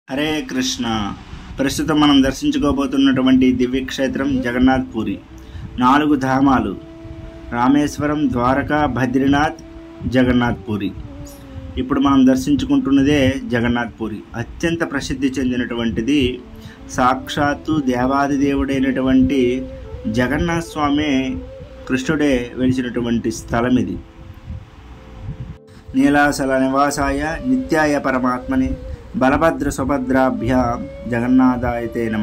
హరే కృష్ణ ప్రస్తుతం మనం దర్శించుకోబోతున్నటువంటి దివ్యక్షేత్రం జగన్నాథ్ పూరి నాలుగు ధామాలు రామేశ్వరం ద్వారకా బద్రీనాథ్ జగన్నాథ్ పూరి ఇప్పుడు మనం దర్శించుకుంటున్నదే జగన్నాథ్ పూరి అత్యంత ప్రసిద్ధి చెందినటువంటిది సాక్షాత్తు దేవాది దేవుడైనటువంటి జగన్నాథ స్వామి కృష్ణుడే వెలిసినటువంటి స్థలం ఇది నీలాచల నివాసాయ నిత్యాయ పరమాత్మని బలభద్ర సుభద్రాభ్యాం జగన్నాథాయతే నమ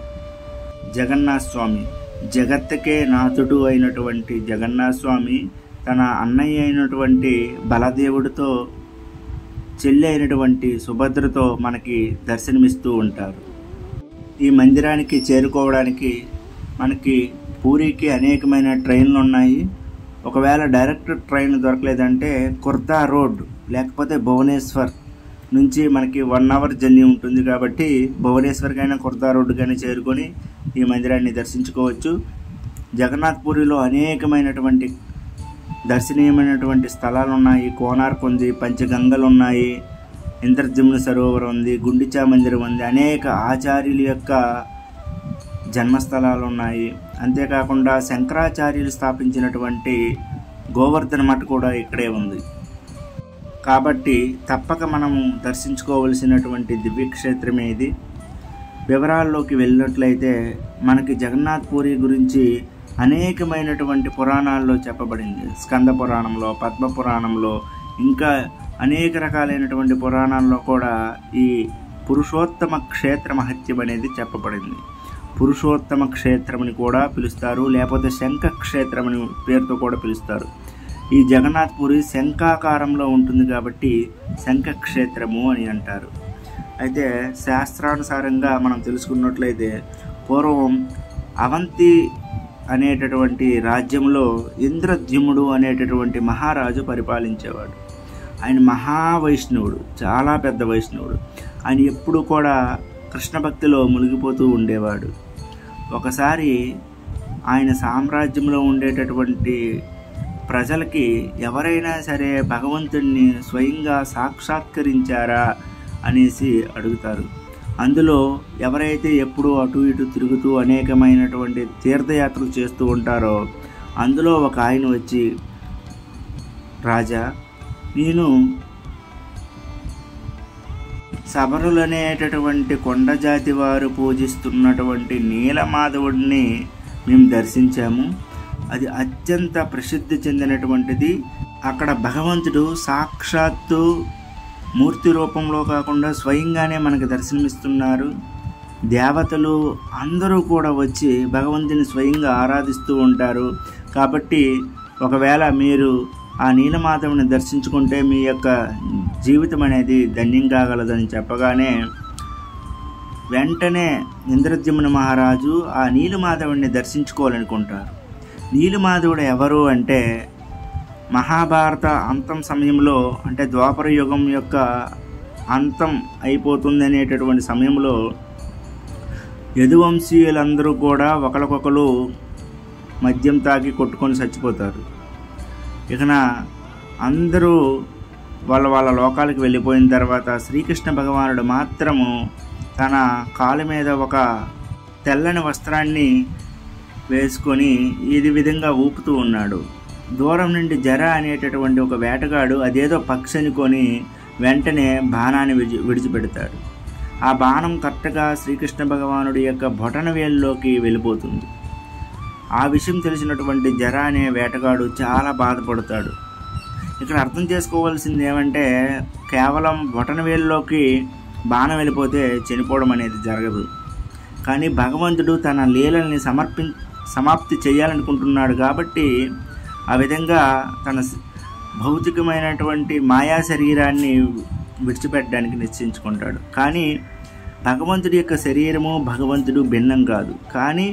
జగన్నాథ స్వామి జగత్తుకే నాథుడు అయినటువంటి జగన్నాథ స్వామి తన అన్నయ్య అయినటువంటి బలదేవుడితో చెల్లి అయినటువంటి సుభద్రతో మనకి దర్శనమిస్తూ ఉంటారు ఈ మందిరానికి చేరుకోవడానికి మనకి పూరికి అనేకమైన ట్రైన్లు ఉన్నాయి ఒకవేళ డైరెక్ట్ ట్రైన్ దొరకలేదంటే కుర్తా రోడ్ లేకపోతే భువనేశ్వర్ నుంచి మనకి వన్ అవర్ జర్నీ ఉంటుంది కాబట్టి భువనేశ్వర్కైనా కుర్తా రోడ్డు కానీ చేరుకొని ఈ మందిరాన్ని దర్శించుకోవచ్చు జగన్నాథ్ పూరిలో అనేకమైనటువంటి దర్శనీయమైనటువంటి స్థలాలు ఉన్నాయి కోనార్క్ ఉంది పంచగంగలు ఉన్నాయి ఇంద్రజిమ్న సరోవరం ఉంది గుండిచా మందిరం ఉంది అనేక ఆచార్యుల యొక్క జన్మస్థలాలు ఉన్నాయి అంతేకాకుండా శంకరాచార్యులు స్థాపించినటువంటి గోవర్ధన మఠ కూడా ఇక్కడే ఉంది కాబట్టి తప్పక మనము దర్శించుకోవలసినటువంటి దివ్యక్షేత్రమే ఇది వివరాల్లోకి వెళ్ళినట్లయితే మనకి జగన్నాథ్ పూరి గురించి అనేకమైనటువంటి పురాణాల్లో చెప్పబడింది స్కంద పురాణంలో పద్మ పురాణంలో ఇంకా అనేక రకాలైనటువంటి పురాణాల్లో కూడా ఈ పురుషోత్తమ క్షేత్ర మహత్యం అనేది చెప్పబడింది పురుషోత్తమ క్షేత్రమని కూడా పిలుస్తారు లేకపోతే శంఖ క్షేత్రమని పేరుతో కూడా పిలుస్తారు ఈ జగన్నాథ్ పూరి శంఖాకారంలో ఉంటుంది కాబట్టి శంఖ క్షేత్రము అని అంటారు అయితే శాస్త్రానుసారంగా మనం తెలుసుకున్నట్లయితే పూర్వం అవంతి అనేటటువంటి రాజ్యంలో ఇంద్రద్యుముడు అనేటటువంటి మహారాజు పరిపాలించేవాడు ఆయన మహావైష్ణవుడు చాలా పెద్ద వైష్ణవుడు ఆయన ఎప్పుడు కూడా కృష్ణ భక్తిలో మునిగిపోతూ ఉండేవాడు ఒకసారి ఆయన సామ్రాజ్యంలో ఉండేటటువంటి ప్రజలకి ఎవరైనా సరే భగవంతుణ్ణి స్వయంగా సాక్షాత్కరించారా అనేసి అడుగుతారు అందులో ఎవరైతే ఎప్పుడూ అటు ఇటు తిరుగుతూ అనేకమైనటువంటి తీర్థయాత్రలు చేస్తూ ఉంటారో అందులో ఒక ఆయన వచ్చి రాజా నేను సబరులు అనేటటువంటి కొండ జాతి వారు పూజిస్తున్నటువంటి నీలమాధవుడిని మేము దర్శించాము అది అత్యంత ప్రసిద్ధి చెందినటువంటిది అక్కడ భగవంతుడు సాక్షాత్తు మూర్తి రూపంలో కాకుండా స్వయంగానే మనకు దర్శనమిస్తున్నారు దేవతలు అందరూ కూడా వచ్చి భగవంతుని స్వయంగా ఆరాధిస్తూ ఉంటారు కాబట్టి ఒకవేళ మీరు ఆ నీలమాధవుని దర్శించుకుంటే మీ యొక్క జీవితం అనేది ధన్యం కాగలదని చెప్పగానే వెంటనే ఇంద్రద్యుమ్న మహారాజు ఆ నీలమాధవుడిని దర్శించుకోవాలనుకుంటారు నీలమాధవుడు ఎవరు అంటే మహాభారత అంతం సమయంలో అంటే ద్వాపర యుగం యొక్క అంతం అయిపోతుంది అనేటటువంటి సమయంలో యదువంశీయులందరూ కూడా ఒకరికొకరు మద్యం తాగి కొట్టుకొని చచ్చిపోతారు ఇకన అందరూ వాళ్ళ వాళ్ళ లోకాలకు వెళ్ళిపోయిన తర్వాత శ్రీకృష్ణ భగవానుడు మాత్రము తన కాలు మీద ఒక తెల్లని వస్త్రాన్ని వేసుకొని ఇది విధంగా ఊపుతూ ఉన్నాడు దూరం నుండి జర అనేటటువంటి ఒక వేటగాడు అదేదో పక్షి అనుకొని వెంటనే బాణాన్ని విడిచి విడిచిపెడతాడు ఆ బాణం కరెక్ట్గా శ్రీకృష్ణ భగవానుడి యొక్క బొటన వేలులోకి వెళ్ళిపోతుంది ఆ విషయం తెలిసినటువంటి జర అనే వేటగాడు చాలా బాధపడతాడు ఇక్కడ అర్థం చేసుకోవాల్సింది ఏమంటే కేవలం బొటన వేలులోకి బాణం వెళ్ళిపోతే చనిపోవడం అనేది జరగదు కానీ భగవంతుడు తన లీలల్ని సమర్పి సమాప్తి చేయాలనుకుంటున్నాడు కాబట్టి ఆ విధంగా తన భౌతికమైనటువంటి మాయా శరీరాన్ని విడిచిపెట్టడానికి నిశ్చయించుకుంటాడు కానీ భగవంతుడి యొక్క శరీరము భగవంతుడు భిన్నం కాదు కానీ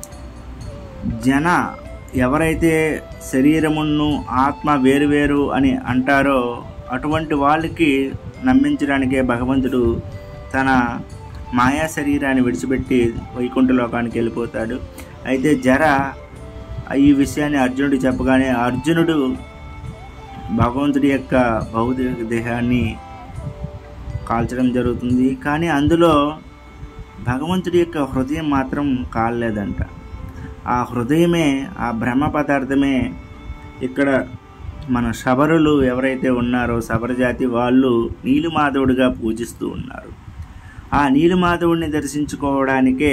జన ఎవరైతే శరీరమును ఆత్మ వేరువేరు అని అంటారో అటువంటి వాళ్ళకి నమ్మించడానికే భగవంతుడు తన మాయా శరీరాన్ని విడిచిపెట్టి వైకుంఠ లోకానికి వెళ్ళిపోతాడు అయితే జర ఈ విషయాన్ని అర్జునుడు చెప్పగానే అర్జునుడు భగవంతుడి యొక్క భౌతిక దేహాన్ని కాల్చడం జరుగుతుంది కానీ అందులో భగవంతుడి యొక్క హృదయం మాత్రం కాలలేదంట ఆ హృదయమే ఆ బ్రహ్మ పదార్థమే ఇక్కడ మన శబరులు ఎవరైతే ఉన్నారో శబర జాతి వాళ్ళు నీలిమాధవుడిగా పూజిస్తూ ఉన్నారు ఆ నీలిమాధవుడిని దర్శించుకోవడానికే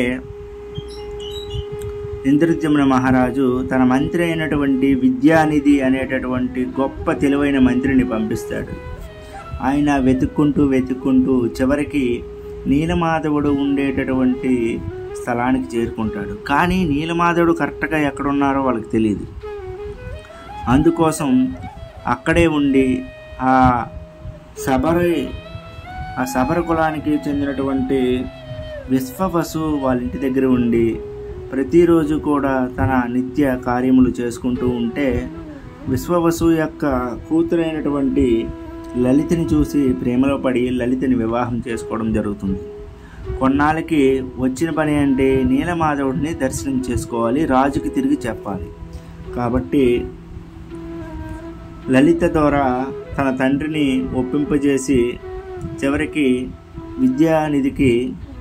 ఇంద్రద్యుమ్న మహారాజు తన మంత్రి అయినటువంటి విద్యానిధి అనేటటువంటి గొప్ప తెలివైన మంత్రిని పంపిస్తాడు ఆయన వెతుక్కుంటూ వెతుక్కుంటూ చివరికి నీలమాధవుడు ఉండేటటువంటి స్థలానికి చేరుకుంటాడు కానీ నీలమాధవుడు కరెక్ట్గా ఎక్కడున్నారో వాళ్ళకి తెలియదు అందుకోసం అక్కడే ఉండి ఆ శబరి ఆ శబర కులానికి చెందినటువంటి విశ్వవసు వాళ్ళ ఇంటి దగ్గర ఉండి ప్రతిరోజు కూడా తన నిత్య కార్యములు చేసుకుంటూ ఉంటే విశ్వవసు యొక్క కూతురైనటువంటి లలితని చూసి ప్రేమలో పడి లలితని వివాహం చేసుకోవడం జరుగుతుంది కొన్నాళ్ళకి వచ్చిన పని అంటే నీలమాధవుడిని దర్శనం చేసుకోవాలి రాజుకి తిరిగి చెప్పాలి కాబట్టి లలిత ద్వారా తన తండ్రిని ఒప్పింపజేసి చివరికి విద్యానిధికి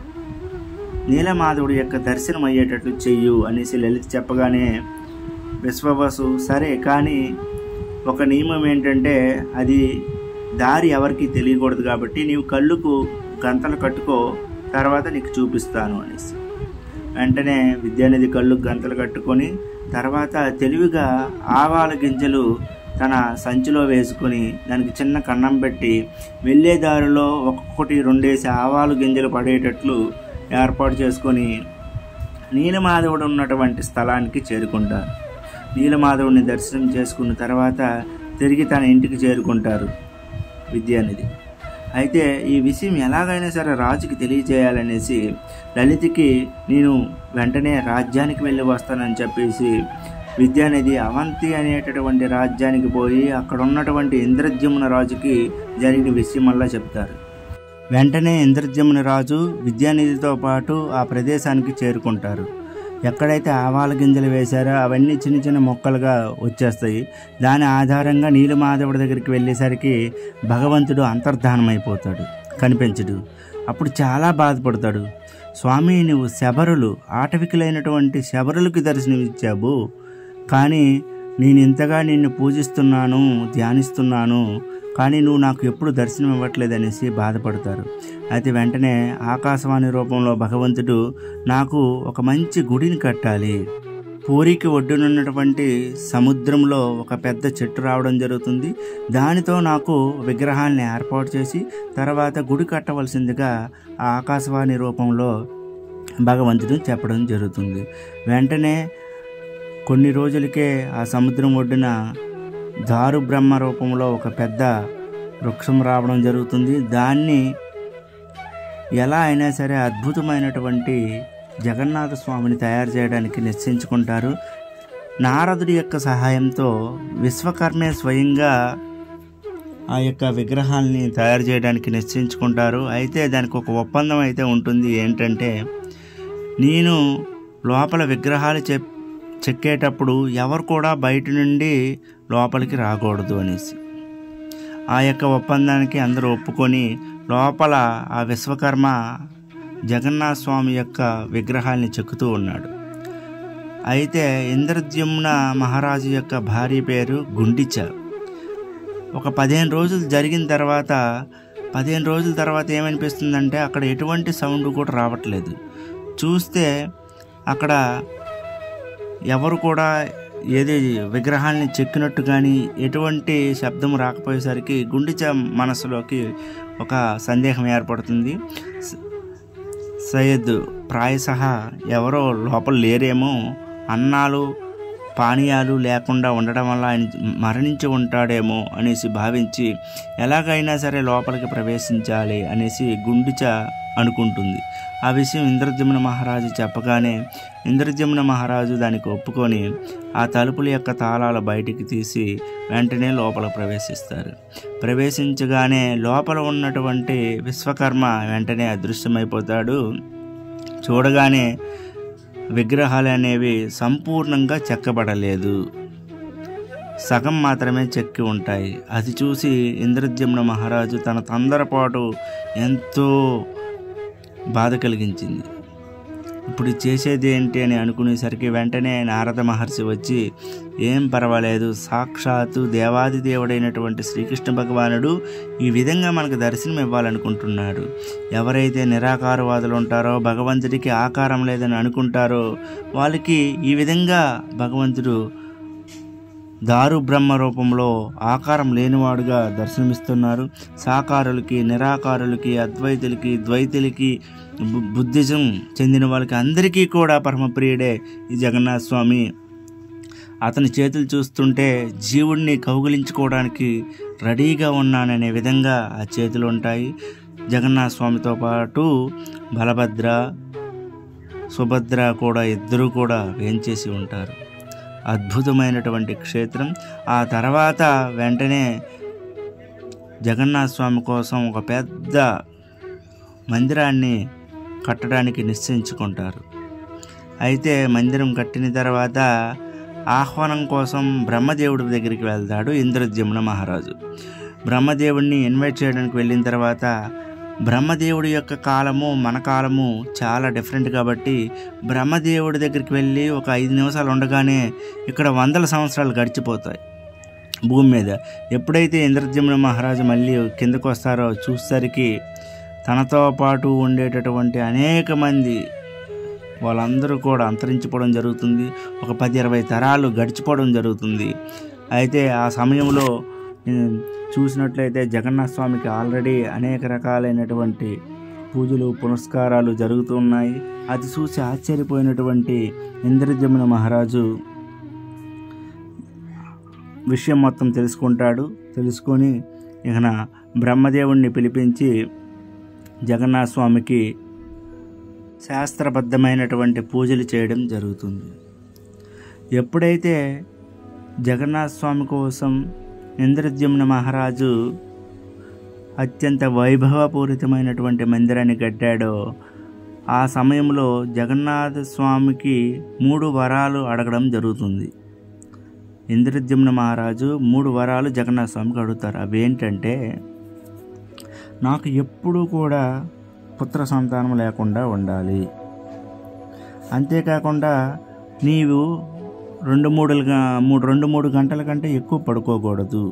నీలమాధవుడి యొక్క దర్శనం అయ్యేటట్లు చెయ్యు అనేసి లలిత చెప్పగానే విశ్వవసు సరే కానీ ఒక నియమం ఏంటంటే అది దారి ఎవరికి తెలియకూడదు కాబట్టి నీవు కళ్ళుకు గంతలు కట్టుకో తర్వాత నీకు చూపిస్తాను అనేసి వెంటనే విద్యానిధి కళ్ళు గంతలు కట్టుకొని తర్వాత తెలివిగా ఆవాల గింజలు తన సంచిలో వేసుకొని దానికి చిన్న కన్నం పెట్టి వెళ్ళే దారిలో ఒక్కొక్కటి రెండేసి ఆవాలు గింజలు పడేటట్లు ఏర్పాటు చేసుకొని నీలమాధవుడు ఉన్నటువంటి స్థలానికి చేరుకుంటారు నీలమాధవుడిని దర్శనం చేసుకున్న తర్వాత తిరిగి తన ఇంటికి చేరుకుంటారు విద్యానిధి అయితే ఈ విషయం ఎలాగైనా సరే రాజుకి తెలియజేయాలనేసి లలితకి నేను వెంటనే రాజ్యానికి వెళ్ళి వస్తానని చెప్పేసి విద్యానిధి అవంతి అనేటటువంటి రాజ్యానికి పోయి అక్కడ ఉన్నటువంటి ఇంద్రద్యుమ్న రాజుకి జరిగిన విషయం వల్ల చెప్తారు వెంటనే ఇంద్రద్యుమ్న రాజు విద్యానిధితో పాటు ఆ ప్రదేశానికి చేరుకుంటారు ఎక్కడైతే ఆవాల గింజలు వేశారో అవన్నీ చిన్న చిన్న మొక్కలుగా వచ్చేస్తాయి దాని ఆధారంగా నీలమాధవుడి దగ్గరికి వెళ్ళేసరికి భగవంతుడు అంతర్ధానం అయిపోతాడు కనిపించడు అప్పుడు చాలా బాధపడతాడు స్వామి నువ్వు శబరులు ఆటవికులైనటువంటి శబరులకు దర్శనమిచ్చావు కానీ నేను ఇంతగా నిన్ను పూజిస్తున్నాను ధ్యానిస్తున్నాను కానీ నువ్వు నాకు ఎప్పుడు దర్శనం ఇవ్వట్లేదు అనేసి బాధపడతారు అయితే వెంటనే ఆకాశవాణి రూపంలో భగవంతుడు నాకు ఒక మంచి గుడిని కట్టాలి పూరికి ఒడ్డునున్నటువంటి సముద్రంలో ఒక పెద్ద చెట్టు రావడం జరుగుతుంది దానితో నాకు విగ్రహాన్ని ఏర్పాటు చేసి తర్వాత గుడి కట్టవలసిందిగా ఆ ఆకాశవాణి రూపంలో భగవంతుడు చెప్పడం జరుగుతుంది వెంటనే కొన్ని రోజులకే ఆ సముద్రం ఒడ్డున దారు బ్రహ్మ రూపంలో ఒక పెద్ద వృక్షం రావడం జరుగుతుంది దాన్ని ఎలా అయినా సరే అద్భుతమైనటువంటి జగన్నాథ స్వామిని తయారు చేయడానికి నిశ్చయించుకుంటారు నారదుడి యొక్క సహాయంతో విశ్వకర్మే స్వయంగా ఆ యొక్క విగ్రహాల్ని తయారు చేయడానికి నిశ్చయించుకుంటారు అయితే దానికి ఒక ఒప్పందం అయితే ఉంటుంది ఏంటంటే నేను లోపల విగ్రహాలు చెప్ చెక్కేటప్పుడు ఎవరు కూడా బయట నుండి లోపలికి రాకూడదు అనేసి ఆ యొక్క ఒప్పందానికి అందరూ ఒప్పుకొని లోపల ఆ విశ్వకర్మ జగన్నాథ స్వామి యొక్క విగ్రహాల్ని చెక్కుతూ ఉన్నాడు అయితే ఇంద్రద్యుమ్న మహారాజు యొక్క భార్య పేరు గుండిచ ఒక పదిహేను రోజులు జరిగిన తర్వాత పదిహేను రోజుల తర్వాత ఏమనిపిస్తుందంటే అక్కడ ఎటువంటి సౌండ్ కూడా రావట్లేదు చూస్తే అక్కడ ఎవరు కూడా ఏది విగ్రహాల్ని చెక్కినట్టు కానీ ఎటువంటి శబ్దం రాకపోయేసరికి గుండెచ మనసులోకి ఒక సందేహం ఏర్పడుతుంది స- సయ్యద్ ప్రాయశః ఎవరో లోపల లేరేమో అన్నాలు పానీయాలు లేకుండా ఉండడం వల్ల ఆయన మరణించి ఉంటాడేమో అనేసి భావించి ఎలాగైనా సరే లోపలికి ప్రవేశించాలి అనేసి గుండిచ అనుకుంటుంది ఆ విషయం ఇంద్రద్యుమ్న మహారాజు చెప్పగానే ఇంద్రద్యుమ్న మహారాజు దానికి ఒప్పుకొని ఆ తలుపుల యొక్క తాళాలు బయటికి తీసి వెంటనే లోపల ప్రవేశిస్తారు ప్రవేశించగానే లోపల ఉన్నటువంటి విశ్వకర్మ వెంటనే అదృశ్యమైపోతాడు చూడగానే విగ్రహాలు అనేవి సంపూర్ణంగా చెక్కబడలేదు సగం మాత్రమే చెక్కి ఉంటాయి అది చూసి ఇంద్రద్యుమ్న మహారాజు తన తొందరపాటు ఎంతో బాధ కలిగించింది ఇప్పుడు చేసేది ఏంటి అని అనుకునేసరికి వెంటనే నారద మహర్షి వచ్చి ఏం పర్వాలేదు సాక్షాత్తు దేవాది దేవుడైనటువంటి శ్రీకృష్ణ భగవానుడు ఈ విధంగా మనకు దర్శనం ఇవ్వాలనుకుంటున్నాడు ఎవరైతే నిరాకారవాదులు ఉంటారో భగవంతుడికి ఆకారం లేదని అనుకుంటారో వాళ్ళకి ఈ విధంగా భగవంతుడు దారు బ్రహ్మ రూపంలో ఆకారం లేనివాడుగా దర్శనమిస్తున్నారు సాకారులకి నిరాకారులకి అద్వైతులకి ద్వైతులకి బు- బుద్ధిజం చెందిన వాళ్ళకి అందరికీ కూడా పరమప్రియుడే ఈ జగన్నాథ స్వామి అతని చేతులు చూస్తుంటే జీవుణ్ణి కౌగిలించుకోవడానికి రెడీగా ఉన్నాననే విధంగా ఆ చేతులు ఉంటాయి జగన్నాథ స్వామితో పాటు బలభద్ర సుభద్ర కూడా ఇద్దరూ కూడా వేంచేసి ఉంటారు అద్భుతమైనటువంటి క్షేత్రం ఆ తర్వాత వెంటనే జగన్నాథ స్వామి కోసం ఒక పెద్ద మందిరాన్ని కట్టడానికి నిశ్చయించుకుంటారు అయితే మందిరం కట్టిన తర్వాత ఆహ్వానం కోసం బ్రహ్మదేవుడి దగ్గరికి వెళ్తాడు ఇంద్రద్యుమ్న మహారాజు బ్రహ్మదేవుడిని ఇన్వైట్ చేయడానికి వెళ్ళిన తర్వాత బ్రహ్మదేవుడి యొక్క కాలము మన కాలము చాలా డిఫరెంట్ కాబట్టి బ్రహ్మదేవుడి దగ్గరికి వెళ్ళి ఒక ఐదు నిమిషాలు ఉండగానే ఇక్కడ వందల సంవత్సరాలు గడిచిపోతాయి భూమి మీద ఎప్పుడైతే ఇంద్రద్యుమ్న మహారాజు మళ్ళీ కిందకు వస్తారో చూసేసరికి తనతో పాటు ఉండేటటువంటి అనేక మంది వాళ్ళందరూ కూడా అంతరించిపోవడం జరుగుతుంది ఒక పది ఇరవై తరాలు గడిచిపోవడం జరుగుతుంది అయితే ఆ సమయంలో ఉమ్, చూసినట్లయితే జగన్నాథ స్వామికి ఆల్రెడీ అనేక రకాలైనటువంటి పూజలు పునస్కారాలు జరుగుతున్నాయి అది చూసి ఆశ్చర్యపోయినటువంటి ఇంద్రజమున మహారాజు విషయం మొత్తం తెలుసుకుంటాడు తెలుసుకొని ఇకన బ్రహ్మదేవుణ్ణి పిలిపించి జగన్నాథ స్వామికి శాస్త్రబద్ధమైనటువంటి పూజలు చేయడం జరుగుతుంది ఎప్పుడైతే జగన్నాథ స్వామి కోసం ఇంద్రద్యుమ్న మహారాజు అత్యంత వైభవపూరితమైనటువంటి మందిరాన్ని కట్టాడో ఆ సమయంలో జగన్నాథ స్వామికి మూడు వరాలు అడగడం జరుగుతుంది ఇంద్రద్యుమ్న మహారాజు మూడు వరాలు జగన్నాథ స్వామికి అడుగుతారు అవి ఏంటంటే నాకు ఎప్పుడూ కూడా పుత్ర సంతానం లేకుండా ఉండాలి అంతేకాకుండా నీవు రెండు మూడు మూడు రెండు మూడు గంటల కంటే ఎక్కువ పడుకోకూడదు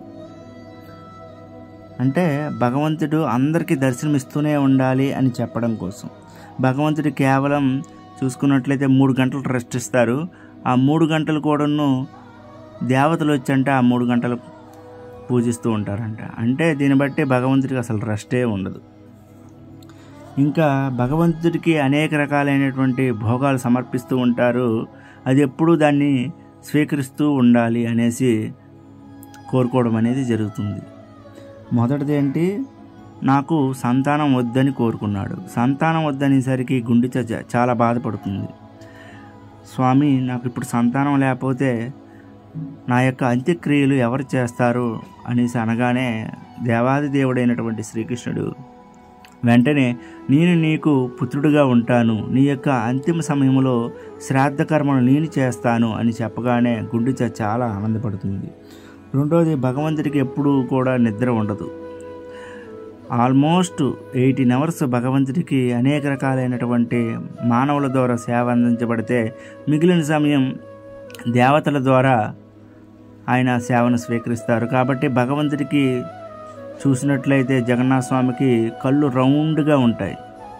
అంటే భగవంతుడు అందరికీ దర్శనమిస్తూనే ఉండాలి అని చెప్పడం కోసం భగవంతుడు కేవలం చూసుకున్నట్లయితే మూడు గంటలు రెస్ట్ ఇస్తారు ఆ మూడు గంటలు కూడాను దేవతలు వచ్చంటే ఆ మూడు గంటలు పూజిస్తూ ఉంటారంట అంటే దీన్ని బట్టి భగవంతుడికి అసలు రెస్టే ఉండదు ఇంకా భగవంతుడికి అనేక రకాలైనటువంటి భోగాలు సమర్పిస్తూ ఉంటారు అది ఎప్పుడూ దాన్ని స్వీకరిస్తూ ఉండాలి అనేసి కోరుకోవడం అనేది జరుగుతుంది మొదటిది ఏంటి నాకు సంతానం వద్దని కోరుకున్నాడు సంతానం వద్దనేసరికి గుండె చ- చాలా బాధపడుతుంది స్వామి నాకు ఇప్పుడు సంతానం లేకపోతే నా యొక్క అంత్యక్రియలు ఎవరు చేస్తారు అనేసి అనగానే దేవాది దేవుడైనటువంటి శ్రీకృష్ణుడు వెంటనే నేను నీకు పుత్రుడుగా ఉంటాను నీ యొక్క అంతిమ సమయంలో శ్రాద్ధ కర్మను నేను చేస్తాను అని చెప్పగానే గుండెచ చాలా ఆనందపడుతుంది రెండోది భగవంతుడికి ఎప్పుడూ కూడా నిద్ర ఉండదు ఆల్మోస్ట్ ఎయిటీన్ అవర్స్ భగవంతుడికి అనేక రకాలైనటువంటి మానవుల ద్వారా సేవ అందించబడితే మిగిలిన సమయం దేవతల ద్వారా ఆయన సేవను స్వీకరిస్తారు కాబట్టి భగవంతుడికి చూసినట్లయితే జగన్నాథ స్వామికి కళ్ళు రౌండ్గా ఉంటాయి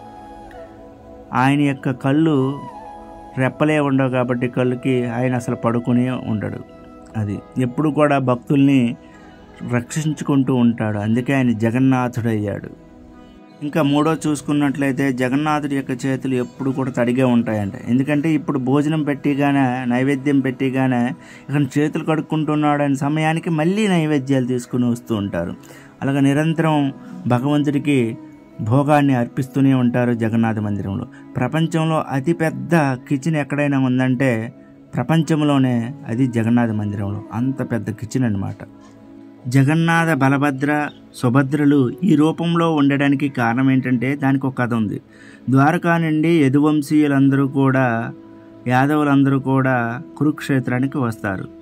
ఆయన యొక్క కళ్ళు రెప్పలే ఉండవు కాబట్టి కళ్ళుకి ఆయన అసలు పడుకునే ఉండడు అది ఎప్పుడు కూడా భక్తుల్ని రక్షించుకుంటూ ఉంటాడు అందుకే ఆయన జగన్నాథుడయ్యాడు ఇంకా మూడో చూసుకున్నట్లయితే జగన్నాథుడి యొక్క చేతులు ఎప్పుడు కూడా తడిగా ఉంటాయంట ఎందుకంటే ఇప్పుడు భోజనం పెట్టిగానే నైవేద్యం పెట్టిగానే ఇక్కడ చేతులు కడుక్కుంటున్నాడు అనే సమయానికి మళ్ళీ నైవేద్యాలు తీసుకుని వస్తూ ఉంటారు అలాగే నిరంతరం భగవంతుడికి భోగాన్ని అర్పిస్తూనే ఉంటారు జగన్నాథ మందిరంలో ప్రపంచంలో అతిపెద్ద కిచెన్ ఎక్కడైనా ఉందంటే ప్రపంచంలోనే అది జగన్నాథ మందిరంలో అంత పెద్ద కిచెన్ అన్నమాట జగన్నాథ బలభద్ర సుభద్రలు ఈ రూపంలో ఉండడానికి కారణం ఏంటంటే దానికి ఒక కథ ఉంది ద్వారకా నుండి యదువంశీయులందరూ కూడా యాదవులందరూ కూడా కురుక్షేత్రానికి వస్తారు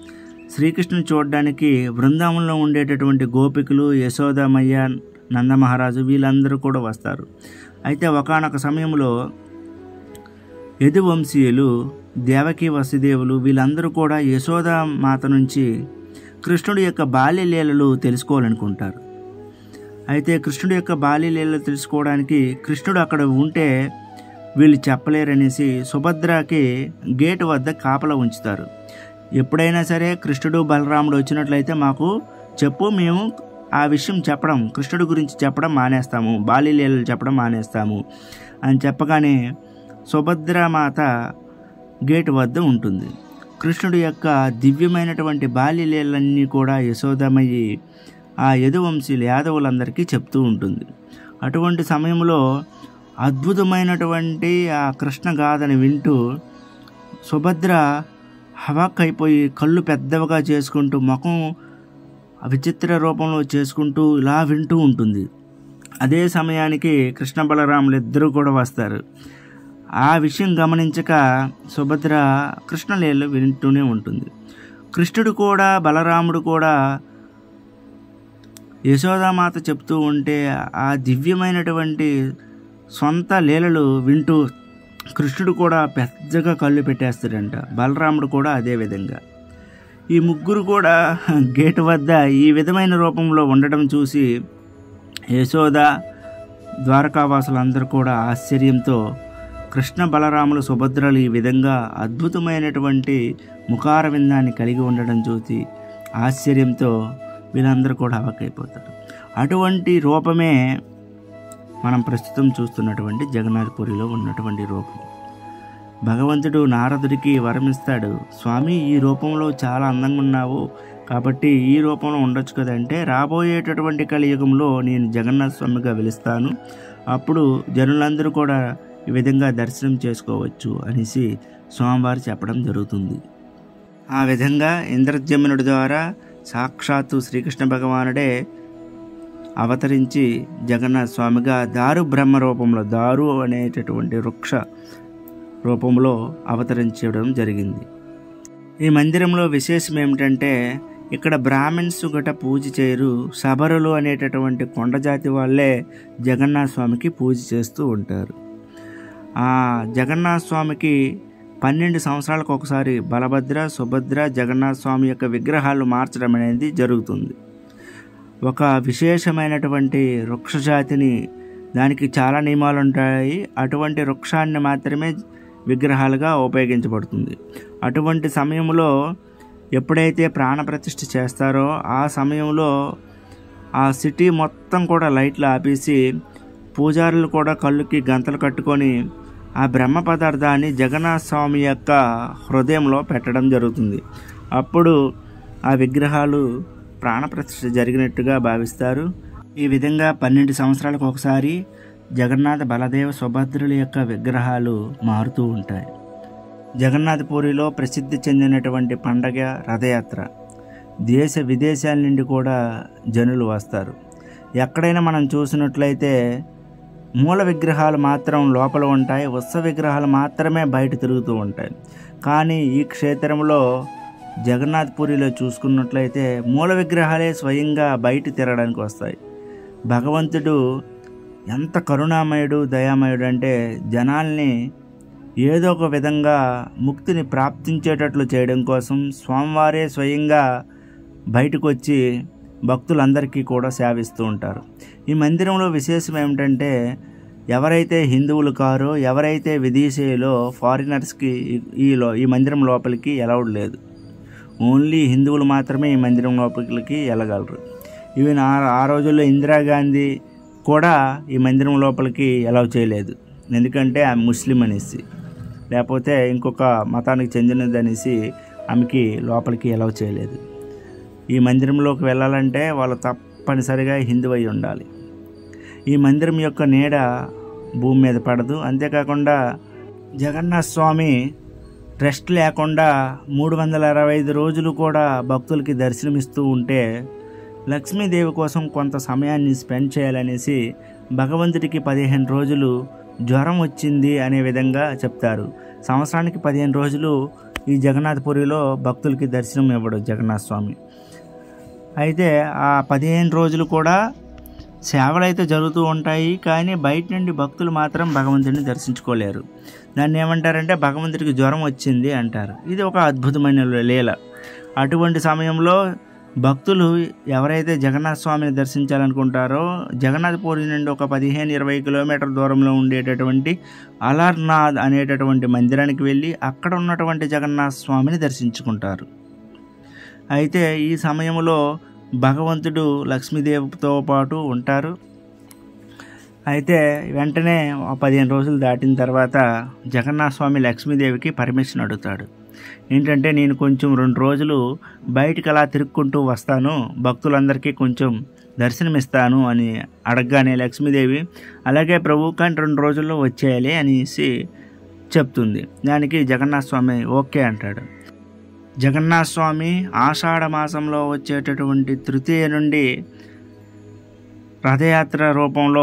శ్రీకృష్ణుని చూడడానికి బృందావనంలో ఉండేటటువంటి గోపికలు యశోదమయ్య నందమహారాజు వీళ్ళందరూ కూడా వస్తారు అయితే ఒకానొక సమయంలో యదువంశీయులు దేవకి వసుదేవులు వీళ్ళందరూ కూడా యశోద మాత నుంచి కృష్ణుడి యొక్క బాల్య లీలలు తెలుసుకోవాలనుకుంటారు అయితే కృష్ణుడి యొక్క బాల్య లీలలు తెలుసుకోవడానికి కృష్ణుడు అక్కడ ఉంటే వీళ్ళు చెప్పలేరనేసి సుభద్రకి గేటు వద్ద కాపలా ఉంచుతారు ఎప్పుడైనా సరే కృష్ణుడు బలరాముడు వచ్చినట్లయితే మాకు చెప్పు మేము ఆ విషయం చెప్పడం కృష్ణుడి గురించి చెప్పడం మానేస్తాము బాల్య లీలలు చెప్పడం మానేస్తాము అని చెప్పగానే సుభద్రమాత గేటు వద్ద ఉంటుంది కృష్ణుడి యొక్క దివ్యమైనటువంటి బాల్యలీలన్నీ కూడా యశోదమయ్యి ఆ యదువంశీయులు యాదవులందరికీ చెప్తూ ఉంటుంది అటువంటి సమయంలో అద్భుతమైనటువంటి ఆ కృష్ణ గాథని వింటూ సుభద్ర హవాక్ అయిపోయి కళ్ళు పెద్దవిగా చేసుకుంటూ ముఖం విచిత్ర రూపంలో చేసుకుంటూ ఇలా వింటూ ఉంటుంది అదే సమయానికి కృష్ణ బలరాములు ఇద్దరూ కూడా వస్తారు ఆ విషయం గమనించక సుభద్ర కృష్ణలీలలో వింటూనే ఉంటుంది కృష్ణుడు కూడా బలరాముడు కూడా యశోదామాత చెప్తూ ఉంటే ఆ దివ్యమైనటువంటి సొంత లీలలు వింటూ కృష్ణుడు కూడా పెద్దగా కళ్ళు పెట్టేస్తాడంట బలరాముడు కూడా అదే విధంగా ఈ ముగ్గురు కూడా గేటు వద్ద ఈ విధమైన రూపంలో ఉండడం చూసి యశోద ద్వారకావాసులందరూ కూడా ఆశ్చర్యంతో కృష్ణ బలరాములు సుభద్రలు ఈ విధంగా అద్భుతమైనటువంటి ముఖార విందాన్ని కలిగి ఉండడం చూసి ఆశ్చర్యంతో వీళ్ళందరూ కూడా అవకైపోతారు అటువంటి రూపమే మనం ప్రస్తుతం చూస్తున్నటువంటి జగన్నాథపురిలో ఉన్నటువంటి రూపం భగవంతుడు నారదుడికి వరమిస్తాడు స్వామి ఈ రూపంలో చాలా అందంగా ఉన్నావు కాబట్టి ఈ రూపంలో ఉండొచ్చు కదంటే రాబోయేటటువంటి కలియుగంలో నేను జగన్నాథ స్వామిగా వెలుస్తాను అప్పుడు జనులందరూ కూడా ఈ విధంగా దర్శనం చేసుకోవచ్చు అనేసి స్వామివారు చెప్పడం జరుగుతుంది ఆ విధంగా ఇంద్రజమునుడి ద్వారా సాక్షాత్తు శ్రీకృష్ణ భగవానుడే అవతరించి జగన్నాథ స్వామిగా దారు బ్రహ్మ రూపంలో దారు అనేటటువంటి వృక్ష రూపంలో అవతరించడం జరిగింది ఈ మందిరంలో విశేషం ఏమిటంటే ఇక్కడ బ్రాహ్మిన్స్ గట పూజ చేయరు సబరులు అనేటటువంటి కొండజాతి వాళ్ళే జగన్నాథ స్వామికి పూజ చేస్తూ ఉంటారు ఆ జగన్నాథ స్వామికి పన్నెండు సంవత్సరాలకు ఒకసారి బలభద్ర సుభద్ర జగన్నాథ స్వామి యొక్క విగ్రహాలు మార్చడం అనేది జరుగుతుంది ఒక విశేషమైనటువంటి వృక్ష జాతిని దానికి చాలా నియమాలు ఉంటాయి అటువంటి వృక్షాన్ని మాత్రమే విగ్రహాలుగా ఉపయోగించబడుతుంది అటువంటి సమయంలో ఎప్పుడైతే ప్రాణప్రతిష్ఠ చేస్తారో ఆ సమయంలో ఆ సిటీ మొత్తం కూడా లైట్లు ఆపేసి పూజారులు కూడా కళ్ళుకి గంతలు కట్టుకొని ఆ బ్రహ్మ పదార్థాన్ని జగన్నాథ స్వామి యొక్క హృదయంలో పెట్టడం జరుగుతుంది అప్పుడు ఆ విగ్రహాలు ప్రాణప్రతిష్ఠ జరిగినట్టుగా భావిస్తారు ఈ విధంగా పన్నెండు సంవత్సరాలకు ఒకసారి జగన్నాథ బలదేవ సుభద్రుల యొక్క విగ్రహాలు మారుతూ ఉంటాయి జగన్నాథపురిలో ప్రసిద్ధి చెందినటువంటి పండగ రథయాత్ర దేశ విదేశాల నుండి కూడా జనులు వస్తారు ఎక్కడైనా మనం చూసినట్లయితే మూల విగ్రహాలు మాత్రం లోపల ఉంటాయి ఉత్సవ విగ్రహాలు మాత్రమే బయట తిరుగుతూ ఉంటాయి కానీ ఈ క్షేత్రంలో జగన్నాథ్పురిలో చూసుకున్నట్లయితే మూల విగ్రహాలే స్వయంగా బయట తిరగడానికి వస్తాయి భగవంతుడు ఎంత కరుణామయుడు దయామయుడు అంటే జనాల్ని ఏదో ఒక విధంగా ముక్తిని ప్రాప్తించేటట్లు చేయడం కోసం స్వామివారే స్వయంగా బయటకు వచ్చి భక్తులందరికీ కూడా సేవిస్తూ ఉంటారు ఈ మందిరంలో విశేషం ఏమిటంటే ఎవరైతే హిందువులు కారో ఎవరైతే విదేశీయులో ఫారినర్స్కి ఈ లో ఈ మందిరం లోపలికి అలౌడ్ లేదు ఓన్లీ హిందువులు మాత్రమే ఈ మందిరం లోపలికి వెళ్ళగలరు ఈవెన్ ఆ ఆ రోజుల్లో ఇందిరాగాంధీ కూడా ఈ మందిరం లోపలికి అలౌ చేయలేదు ఎందుకంటే ఆమె ముస్లిం అనేసి లేకపోతే ఇంకొక మతానికి చెందినది అనేసి ఆమెకి లోపలికి అలౌ చేయలేదు ఈ మందిరంలోకి వెళ్ళాలంటే వాళ్ళు తప్పనిసరిగా హిందూ అయి ఉండాలి ఈ మందిరం యొక్క నీడ భూమి మీద పడదు అంతేకాకుండా జగన్నాథ స్వామి రెస్ట్ లేకుండా మూడు వందల అరవై ఐదు రోజులు కూడా భక్తులకి దర్శనమిస్తూ ఉంటే లక్ష్మీదేవి కోసం కొంత సమయాన్ని స్పెండ్ చేయాలనేసి భగవంతుడికి పదిహేను రోజులు జ్వరం వచ్చింది అనే విధంగా చెప్తారు సంవత్సరానికి పదిహేను రోజులు ఈ జగన్నాథపురిలో భక్తులకి దర్శనం ఇవ్వడు జగన్నాథ స్వామి అయితే ఆ పదిహేను రోజులు కూడా సేవలు అయితే జరుగుతూ ఉంటాయి కానీ బయట నుండి భక్తులు మాత్రం భగవంతుడిని దర్శించుకోలేరు దాన్ని ఏమంటారంటే భగవంతుడికి జ్వరం వచ్చింది అంటారు ఇది ఒక అద్భుతమైన లీల అటువంటి సమయంలో భక్తులు ఎవరైతే జగన్నాథ స్వామిని దర్శించాలనుకుంటారో జగన్నాథపురి నుండి ఒక పదిహేను ఇరవై కిలోమీటర్ దూరంలో ఉండేటటువంటి అలర్నాథ్ అనేటటువంటి మందిరానికి వెళ్ళి అక్కడ ఉన్నటువంటి జగన్నాథ స్వామిని దర్శించుకుంటారు అయితే ఈ సమయంలో భగవంతుడు లక్ష్మీదేవితో పాటు ఉంటారు అయితే వెంటనే ఆ పదిహేను రోజులు దాటిన తర్వాత జగన్నాథ స్వామి లక్ష్మీదేవికి పర్మిషన్ అడుగుతాడు ఏంటంటే నేను కొంచెం రెండు రోజులు బయటికి అలా తిరుక్కుంటూ వస్తాను భక్తులందరికీ కొంచెం దర్శనమిస్తాను అని అడగగానే లక్ష్మీదేవి అలాగే ప్రభు కానీ రెండు రోజుల్లో వచ్చేయాలి అనేసి చెప్తుంది దానికి జగన్నాథ స్వామి ఓకే అంటాడు జగన్నాథ స్వామి ఆషాఢ మాసంలో వచ్చేటటువంటి తృతీయ నుండి రథయాత్ర రూపంలో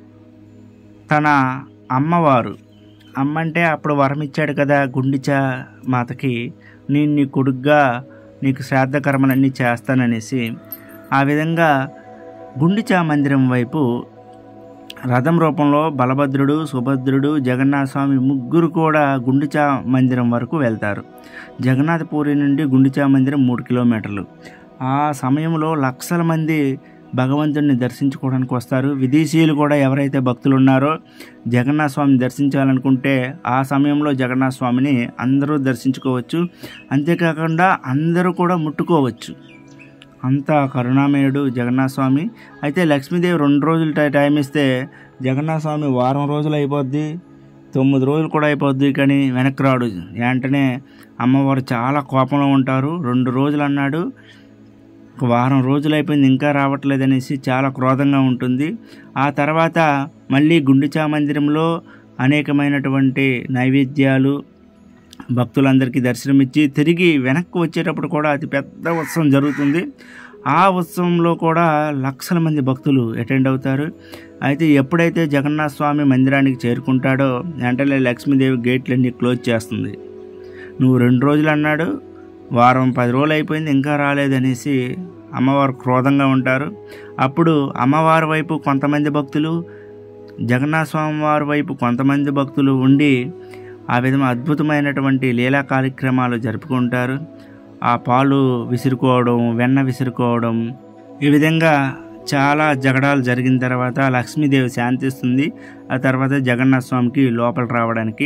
తన అమ్మవారు అమ్మ అంటే అప్పుడు వరం ఇచ్చాడు కదా గుండిచ మాతకి నేను నీ కొడుగ్గా నీకు శ్రాద్ధ కర్మలన్నీ చేస్తాననేసి ఆ విధంగా గుండిచా మందిరం వైపు రథం రూపంలో బలభద్రుడు సుభద్రుడు జగన్నాథ స్వామి ముగ్గురు కూడా గుండిచా మందిరం వరకు వెళ్తారు జగన్నాథపూరి నుండి గుండిచా మందిరం మూడు కిలోమీటర్లు ఆ సమయంలో లక్షల మంది భగవంతుడిని దర్శించుకోవడానికి వస్తారు విదేశీయులు కూడా ఎవరైతే భక్తులు ఉన్నారో జగన్నాథ స్వామిని దర్శించాలనుకుంటే ఆ సమయంలో జగన్నాథ స్వామిని అందరూ దర్శించుకోవచ్చు అంతేకాకుండా అందరూ కూడా ముట్టుకోవచ్చు అంత కరుణామయుడు జగన్నాథ స్వామి అయితే లక్ష్మీదేవి రెండు రోజులు టై- టైం ఇస్తే జగన్నాథ స్వామి వారం రోజులు అయిపోద్ది తొమ్మిది రోజులు కూడా అయిపోద్ది కానీ వెనక్కి రాడు వెంటనే అమ్మవారు చాలా కోపంలో ఉంటారు రెండు రోజులు అన్నాడు ఒక వారం రోజులు అయిపోయింది ఇంకా రావట్లేదు అనేసి చాలా క్రోధంగా ఉంటుంది ఆ తర్వాత మళ్ళీ గుండిచా మందిరంలో అనేకమైనటువంటి నైవేద్యాలు భక్తులందరికీ దర్శనమిచ్చి తిరిగి వెనక్కి వచ్చేటప్పుడు కూడా అతి పెద్ద ఉత్సవం జరుగుతుంది ఆ ఉత్సవంలో కూడా లక్షల మంది భక్తులు అటెండ్ అవుతారు అయితే ఎప్పుడైతే జగన్నాథ స్వామి మందిరానికి చేరుకుంటాడో వెంటనే లక్ష్మీదేవి గేట్లన్నీ క్లోజ్ చేస్తుంది నువ్వు రెండు రోజులు అన్నాడు వారం పది రోజులు అయిపోయింది ఇంకా రాలేదనేసి అమ్మవారు క్రోధంగా ఉంటారు అప్పుడు అమ్మవారి వైపు కొంతమంది భక్తులు జగన్నాథ స్వామి వారి వైపు కొంతమంది భక్తులు ఉండి ఆ విధంగా అద్భుతమైనటువంటి లీలా కార్యక్రమాలు జరుపుకుంటారు ఆ పాలు విసురుకోవడం వెన్న విసురుకోవడం ఈ విధంగా చాలా జగడాలు జరిగిన తర్వాత లక్ష్మీదేవి శాంతిస్తుంది ఆ తర్వాత జగన్నాథ స్వామికి లోపల రావడానికి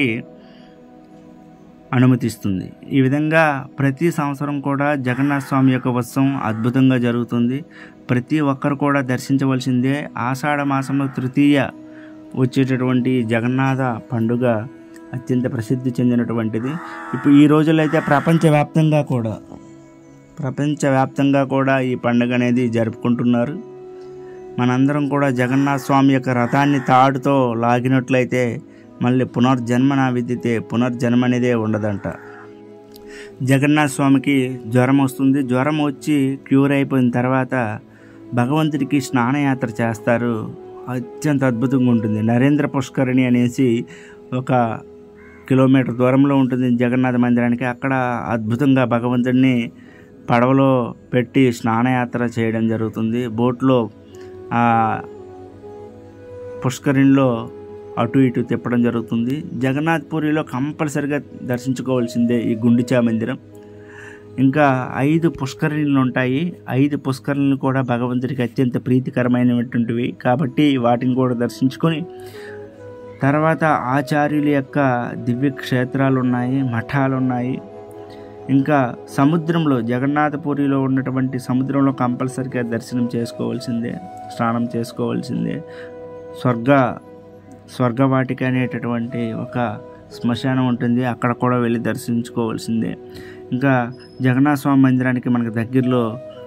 అనుమతిస్తుంది ఈ విధంగా ప్రతి సంవత్సరం కూడా జగన్నాథ స్వామి యొక్క ఉత్సవం అద్భుతంగా జరుగుతుంది ప్రతి ఒక్కరు కూడా దర్శించవలసిందే ఆషాఢ మాసంలో తృతీయ వచ్చేటటువంటి జగన్నాథ పండుగ అత్యంత ప్రసిద్ధి చెందినటువంటిది ఇప్పుడు ఈ రోజుల్లో అయితే ప్రపంచవ్యాప్తంగా కూడా ప్రపంచవ్యాప్తంగా కూడా ఈ పండుగ అనేది జరుపుకుంటున్నారు మనందరం కూడా జగన్నాథ స్వామి యొక్క రథాన్ని తాడుతో లాగినట్లయితే మళ్ళీ పునర్జన్మ నా విద్యతే పునర్జన్మ అనేదే ఉండదంట జగన్నాథ స్వామికి జ్వరం వస్తుంది జ్వరం వచ్చి క్యూర్ అయిపోయిన తర్వాత భగవంతుడికి స్నానయాత్ర చేస్తారు అత్యంత అద్భుతంగా ఉంటుంది నరేంద్ర పుష్కరిణి అనేసి ఒక కిలోమీటర్ దూరంలో ఉంటుంది జగన్నాథ మందిరానికి అక్కడ అద్భుతంగా భగవంతుడిని పడవలో పెట్టి స్నానయాత్ర చేయడం జరుగుతుంది బోట్లో ఆ పుష్కరిణిలో అటు ఇటు తిప్పడం జరుగుతుంది జగన్నాథ్ పూరిలో కంపల్సరిగా దర్శించుకోవాల్సిందే ఈ గుండిచా మందిరం ఇంకా ఐదు పుష్కరిణులు ఉంటాయి ఐదు పుష్కరిణులు కూడా భగవంతుడికి అత్యంత ప్రీతికరమైనటువంటివి కాబట్టి వాటిని కూడా దర్శించుకొని తర్వాత ఆచార్యుల యొక్క దివ్య క్షేత్రాలు ఉన్నాయి మఠాలు ఉన్నాయి ఇంకా సముద్రంలో జగన్నాథపురిలో ఉన్నటువంటి సముద్రంలో కంపల్సరిగా దర్శనం చేసుకోవాల్సిందే స్నానం చేసుకోవాల్సిందే స్వర్గ స్వర్గవాటిక అనేటటువంటి ఒక శ్మశానం ఉంటుంది అక్కడ కూడా వెళ్ళి దర్శించుకోవాల్సిందే ఇంకా జగన్నాథ స్వామి మందిరానికి మనకు దగ్గరలో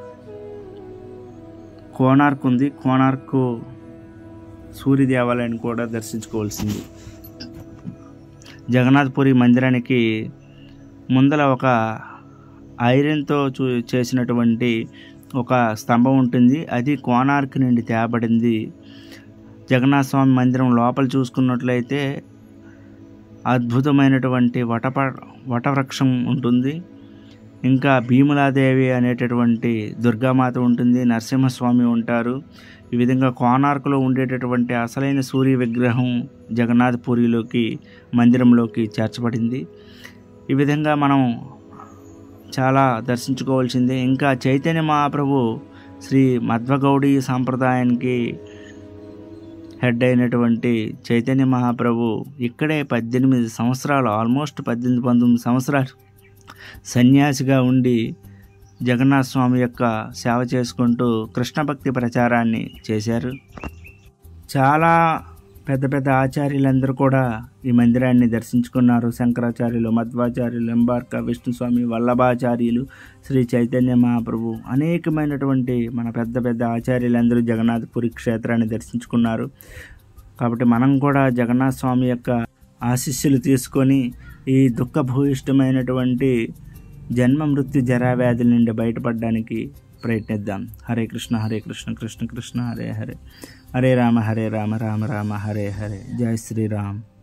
కోనార్క్ ఉంది కోనార్క్ సూర్య దేవాలయాన్ని కూడా దర్శించుకోవాల్సింది జగన్నాథపురి మందిరానికి ముందల ఒక ఐరన్తో చూ చేసినటువంటి ఒక స్తంభం ఉంటుంది అది కోనార్క్ నుండి తేబడింది జగన్నాథ స్వామి మందిరం లోపల చూసుకున్నట్లయితే అద్భుతమైనటువంటి వటప వటవృక్షం ఉంటుంది ఇంకా భీములాదేవి అనేటటువంటి దుర్గామాత ఉంటుంది నరసింహస్వామి ఉంటారు ఈ విధంగా కోనార్కులో ఉండేటటువంటి అసలైన సూర్య విగ్రహం జగన్నాథ్ పూరిలోకి మందిరంలోకి చేర్చబడింది ఈ విధంగా మనం చాలా దర్శించుకోవాల్సిందే ఇంకా చైతన్య మహాప్రభు శ్రీ మధ్వగౌడీ సాంప్రదాయానికి హెడ్ అయినటువంటి చైతన్య మహాప్రభు ఇక్కడే పద్దెనిమిది సంవత్సరాలు ఆల్మోస్ట్ పద్దెనిమిది పంతొమ్మిది సంవత్సరాలు సన్యాసిగా ఉండి జగన్నాథ స్వామి యొక్క సేవ చేసుకుంటూ కృష్ణ భక్తి ప్రచారాన్ని చేశారు చాలా పెద్ద పెద్ద ఆచార్యులందరూ కూడా ఈ మందిరాన్ని దర్శించుకున్నారు శంకరాచార్యులు మధ్వాచార్యులు ఎంబార్క విష్ణుస్వామి వల్లభాచార్యులు శ్రీ చైతన్య మహాప్రభు అనేకమైనటువంటి మన పెద్ద పెద్ద ఆచార్యులందరూ జగన్నాథపురి క్షేత్రాన్ని దర్శించుకున్నారు కాబట్టి మనం కూడా జగన్నాథ స్వామి యొక్క ఆశీస్సులు తీసుకొని ఈ దుఃఖభూయిష్టమైనటువంటి జన్మ మృత్యు జరా వ్యాధుల నుండి బయటపడడానికి ప్రయత్నిద్దాం హరే కృష్ణ హరే కృష్ణ కృష్ణ కృష్ణ హరే హరే హరే రామ హరే రామ రామ రామ హరే హరే జై శ్రీరామ్